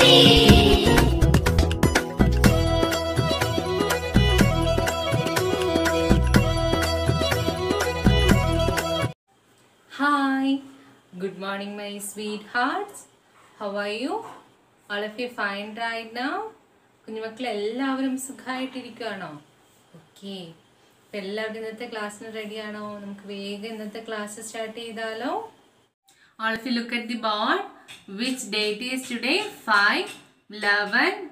Hi, good morning, my sweethearts. How are you? All of you fine right now? കുഞ്ഞുമക്കൾ എല്ലാവരും സുഖമായിട്ടിരിക്കുകയാണോ okay അപ്പം എല്ലാവരും ഇന്നത്തെ ക്ലാസ്സിന് റെഡിയാണോ നമുക്ക് വേഗം ഇന്നത്തെ ക്ലാസ് സ്റ്റാർട്ട് ചെയ്താലോ All of you look at the board. Which date is today? 5 11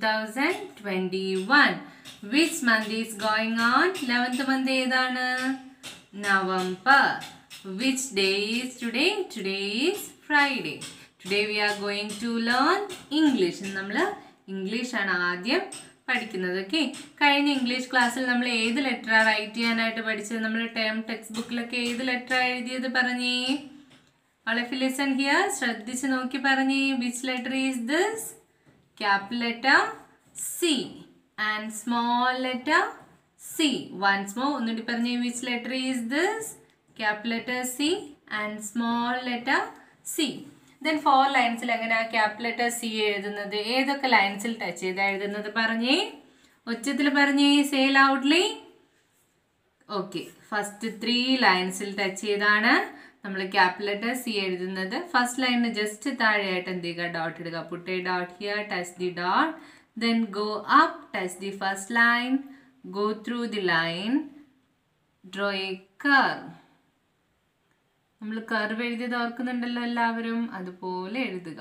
2021. Which month is going on? 11th month ഏതാണ് November. Which day is today? Today is Friday. Today we are going to learn English. നമ്മൾ English ആണ് ആദ്യം പഠിക്കുന്നത് okay കഴിഞ്ഞ English ക്ലാസ്സിൽ നമ്മൾ ഏത് letter right ചെയ്യാനായിട്ട് പഠിച്ചത് നമ്മൾ ടേം ടെക്സ്റ്റ് ബുക്കിലൊക്കെ ഏത് ലെറ്റർ എഴുതിയത് പറഞ്ഞേ All of you listen here. ശ്രദ്ധിച്ച് നോക്കി പറഞ്ഞേ which letter is this capital letter C and small letter C once more ഒന്നുകൂടി പറഞ്ഞേ which letter is this capital letter C and small letter C then four ലൈൻസിൽ എങ്ങനെയാ capital letter C എഴുതുന്നത് ഏതൊക്കെ ലൈൻസിൽ ടച്ച് ചെയ്താ എഴുതുന്നത് പറഞ്ഞേ ഒച്ചത്തിൽ പറഞ്ഞേ say loudly okay first three ലൈൻസിൽ ടച്ച് ചെയ്താണ് നമ്മൾ ക്യാപിറ്റൽ ലെറ്റർ സി എഴുതുന്നത് ഫസ്റ്റ് ലൈനിന് ജസ്റ്റ് താഴെയായിട്ട് എന്ത് ചെയ്യുക ഡോട്ട് ഇടുക put a dot here touch the dot then go up touch the first line go through the line draw a curve നമ്മൾ കർവ് എഴുതിയത് ഓർക്കുന്നുണ്ടല്ലോ എല്ലാവരും അതുപോലെ എഴുതുക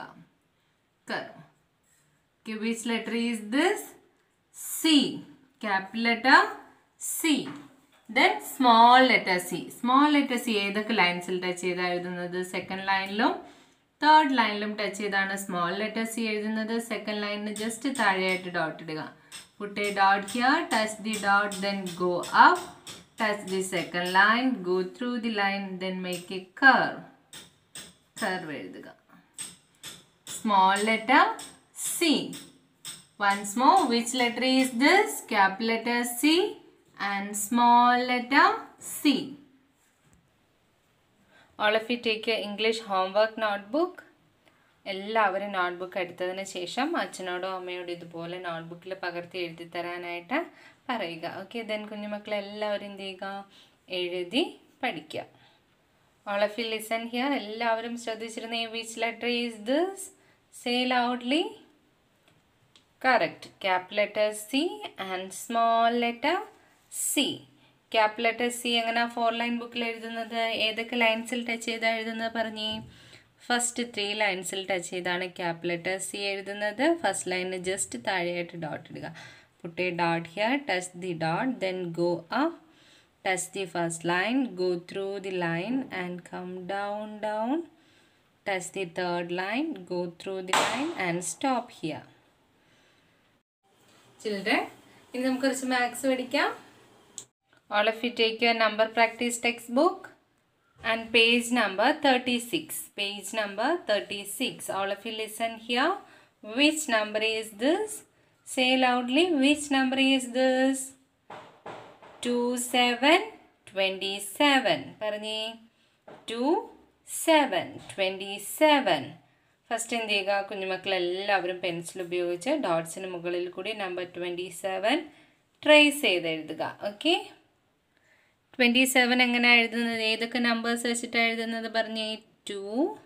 curve which letter is this C capital letter C then small letter C small letter C ഏതൊക്കെ ലൈൻസിൽ touch ചെയ്താ എഴുതുന്നത് സെക്കൻഡ് ലൈനിലും തേർഡ് ലൈനിലും ടച്ച് ചെയ്താണ് സ്മോൾ ലെറ്റർ സി എഴുതുന്നത് സെക്കൻഡ് ലൈനിന് ജസ്റ്റ് താഴെയായിട്ട് ഡോട്ട് ഇടുക put a dot here touch the dot then go up touch the second line go through the line then make a curve curve എഴുതുക small letter C Once more, which letter is this? Capital letter C and small letter C. All of you take your English homework notebook. എല്ലാവരും notebook എടുത്തതിന് ശേഷം അച്ഛനോടോ അമ്മയോടോ ഇതുപോലെ നോട്ട്ബുക്കിൽ പകർത്തി എഴുതി തരാനായിട്ട് പറയുക okay then കുഞ്ഞുമക്കളെ എല്ലാവരും എന്ത് ചെയ്യുക എഴുതി പഠിക്കുക all of you listen here എല്ലാവരും ശ്രദ്ധിച്ചിരുന്നേ which letter is this say loudly correct cap letter C and small letter C cap letter C എങ്ങനെ ഫോർ ലൈൻ ബുക്കിൽ എഴുതുന്നത് ഏതൊക്കെ ലൈൻസിൽ ടച്ച് ചെയ്താൽ എഴുതുന്നത് പറഞ്ഞേ ഫസ്റ്റ് ത്രീ ലൈൻസിൽ ടച്ച് ചെയ്താണ് ക്യാപ് ലെറ്റർ സി എഴുതുന്നത് ഫസ്റ്റ് ലൈനിന് ജസ്റ്റ് താഴെയായിട്ട് ഡോട്ട് ഇടുക put a dot here touch the dot then go up touch the first line go through the line and come down down touch the third line go through the line and stop here children ഇനി നമുക്ക് കുറച്ച് maths പഠിക്കാം all of you take your number practice textbook and page number thirty six page number thirty six all of you listen here which number is this say loudly which number is this two seven twenty seven പറഞ്ഞേ two seven twenty seven first എന്ത് ചെയ്യുക കുഞ്ഞുമക്കൾ എല്ലാവരും pencil ഉപയോഗിച്ച് ഡോട്ട്സിന് മുകളിൽ കൂടി number twenty seven trace ചെയ്ത് എഴുതുക okay twenty seven എങ്ങനെ എഴുതുന്നത് ഏതൊക്കെ നമ്പേഴ്സ് വെച്ചിട്ടാണ് എഴുതുന്നത് പറഞ്ഞേ two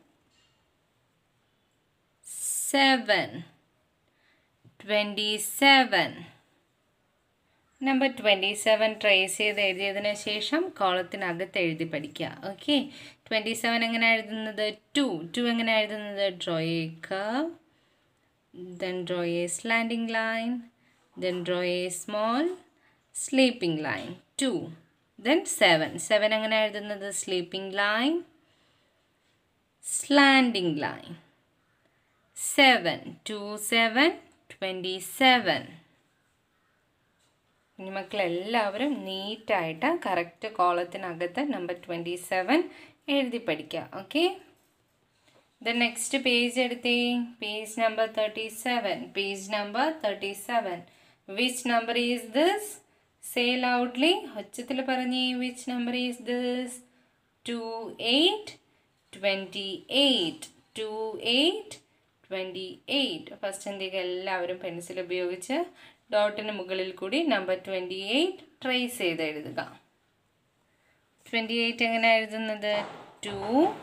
seven twenty seven number twenty seven trace ചെയ്ത് എഴുതിയതിന് ശേഷം കോളത്തിനകത്ത് എഴുതി പഠിക്കുക ഓക്കെ ട്വൻറ്റി സെവൻ എങ്ങനെ എഴുതുന്നത് ടു ടു എങ്ങനെ എഴുതുന്നത് draw a curve then draw a slanting line then draw a small sleeping line two then seven seven എങ്ങനെ എഴുതുന്നത് sleeping line slanting line seven two seven twenty seven കുഞ്ഞുമക്കളെല്ലാവരും നീറ്റായിട്ട് correct കോളത്തിനകത്ത് number twenty seven എഴുതി പഠിക്കുക okay the next page എടുത്തേ page number thirty seven page number thirty seven which number is this say loudly ഒച്ചത്തിൽ പറഞ്ഞേ which number is this two eight twenty eight two eight twenty eight first എന്തൊക്കെ എല്ലാവരും pencil ഉപയോഗിച്ച് ഡോട്ടിന് മുകളിൽ കൂടി number twenty eight trace ചെയ്ത് എഴുതുക twenty eight എങ്ങനെ എഴുതുന്നത് two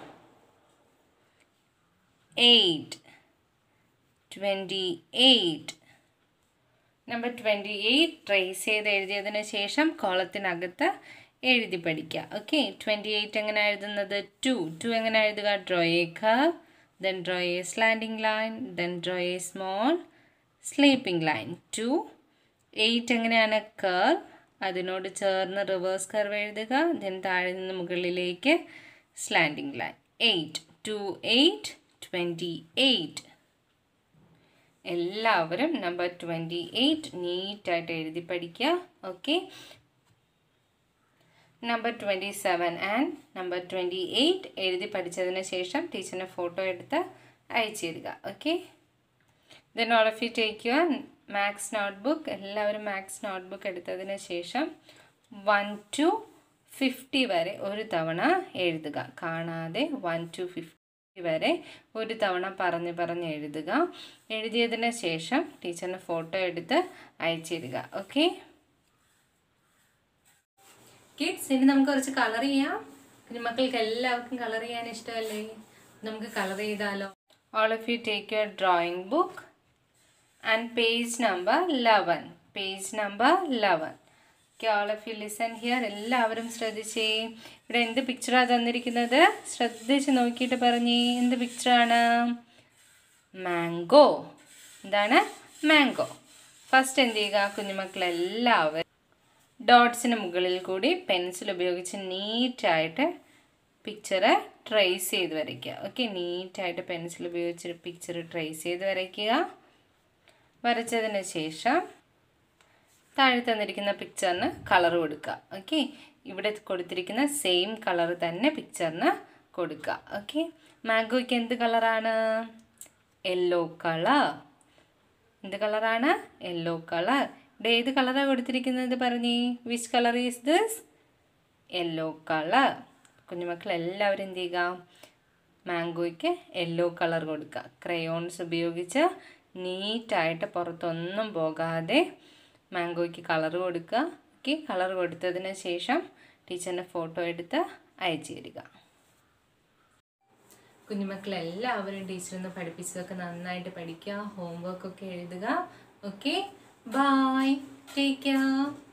eight twenty eight number twenty eight trace ചെയ്ത് എഴുതിയതിന് ശേഷം കോളത്തിനകത്ത് എഴുതി പഠിക്കുക ഓക്കെ ട്വൻറ്റി എയ്റ്റ് എങ്ങനെ എഴുതുന്നത് ടു ടു എങ്ങനെ എഴുതുക draw a curve then draw a slanting line then draw a small sleeping line two eight എങ്ങനെയാണ് കർവ് അതിനോട് ചേർന്ന് റിവേഴ്സ് കർവ് എഴുതുക ദെൻ താഴെ നിന്ന് മുകളിലേക്ക് slanting line eight two eight twenty eight എല്ലാവരും നമ്പർ ട്വൻറ്റി എയ്റ്റ് നീറ്റായിട്ട് എഴുതി പഠിക്കുക okay number twenty seven and number twenty eight എഴുതി പഠിച്ചതിന് ശേഷം ടീച്ചറിന് ഫോട്ടോ എടുത്ത് അയച്ചു തരിക okay then all of you take your maths notebook എല്ലാവരും മാത്സ് നോട്ട്ബുക്ക് എടുത്തതിന് ശേഷം വൺ ടു ഫിഫ്റ്റി വരെ ഒരു തവണ എഴുതുക കാണാതെ വൺ ടു ഫിഫ്റ്റി വരെ ഒരു തവണ പറഞ്ഞ് പറഞ്ഞ് എഴുതുക എഴുതിയതിന് ശേഷം ടീച്ചറിന് ഫോട്ടോ എടുത്ത് അയച്ചു തരിക ഓക്കെ കിഡ്സ് ഇനി നമുക്ക് കുറച്ച് കളർ ചെയ്യാം കുഞ്ഞുമക്കൾക്ക് എല്ലാവർക്കും കളർ ചെയ്യാൻ ഇഷ്ടമല്ലേ നമുക്ക് കളർ ചെയ്താലോ all of you take your drawing book and page number eleven page number eleven okay all of you listen here എല്ലാവരും ശ്രദ്ധിച്ചേ ഇവിടെ എന്ത് പിക്ചറാണ് തന്നിരിക്കുന്നത് ശ്രദ്ധിച്ച് നോക്കിയിട്ട് പറഞ്ഞേ എന്ത് പിക്ചറാണ് മാംഗോ എന്താണ് മാംഗോ ഫസ്റ്റ് എന്ത് ചെയ്യുക കുഞ്ഞുമക്കളെല്ലാവരും ഡോട്ട്സിന് മുകളിൽ കൂടി പെൻസിൽ ഉപയോഗിച്ച് നീറ്റായിട്ട് പിക്ചറ് ട്രേസ് ചെയ്ത് വരയ്ക്കുക ഓക്കെ നീറ്റായിട്ട് പെൻസിൽ ഉപയോഗിച്ച് പിക്ചർ ട്രേസ് ചെയ്ത് വരയ്ക്കുക വരച്ചതിന് ശേഷം താഴെ തന്നിരിക്കുന്ന പിക്ചറിന് കളർ കൊടുക്കുക ഓക്കെ ഇവിടെ കൊടുത്തിരിക്കുന്ന സെയിം കളർ തന്നെ പിക്ചറിന് കൊടുക്കുക ഓക്കെ മാംഗോയ്ക്ക് എന്ത് കളറാണ് യെല്ലോ കളർ എന്ത് കളറാണ് യെല്ലോ കളർ ഇവിടെ ഏത് കളറാണ് കൊടുത്തിരിക്കുന്നത് പറഞ്ഞേ which colour is this yellow colour കുഞ്ഞുമക്കൾ എല്ലാവരും എന്ത് ചെയ്യുക മാംഗോയ്ക്ക് യെല്ലോ കളർ കൊടുക്കുക ക്രയോൺസ് ഉപയോഗിച്ച് നീറ്റായിട്ട് പുറത്തൊന്നും പോകാതെ മാംഗോയ്ക്ക് കളർ കൊടുക്കുക ഓക്കെ കളർ കൊടുത്തതിന് ശേഷം ടീച്ചറിൻ്റെ ഫോട്ടോ എടുത്ത് അയച്ചു തരിക കുഞ്ഞുമക്കളെല്ലാവരും ടീച്ചറൊന്ന് പഠിപ്പിച്ചതൊക്കെ നന്നായിട്ട് പഠിക്കുക ഹോംവർക്കൊക്കെ എഴുതുക ഓക്കെ ബൈ ടേക്ക് കെയർ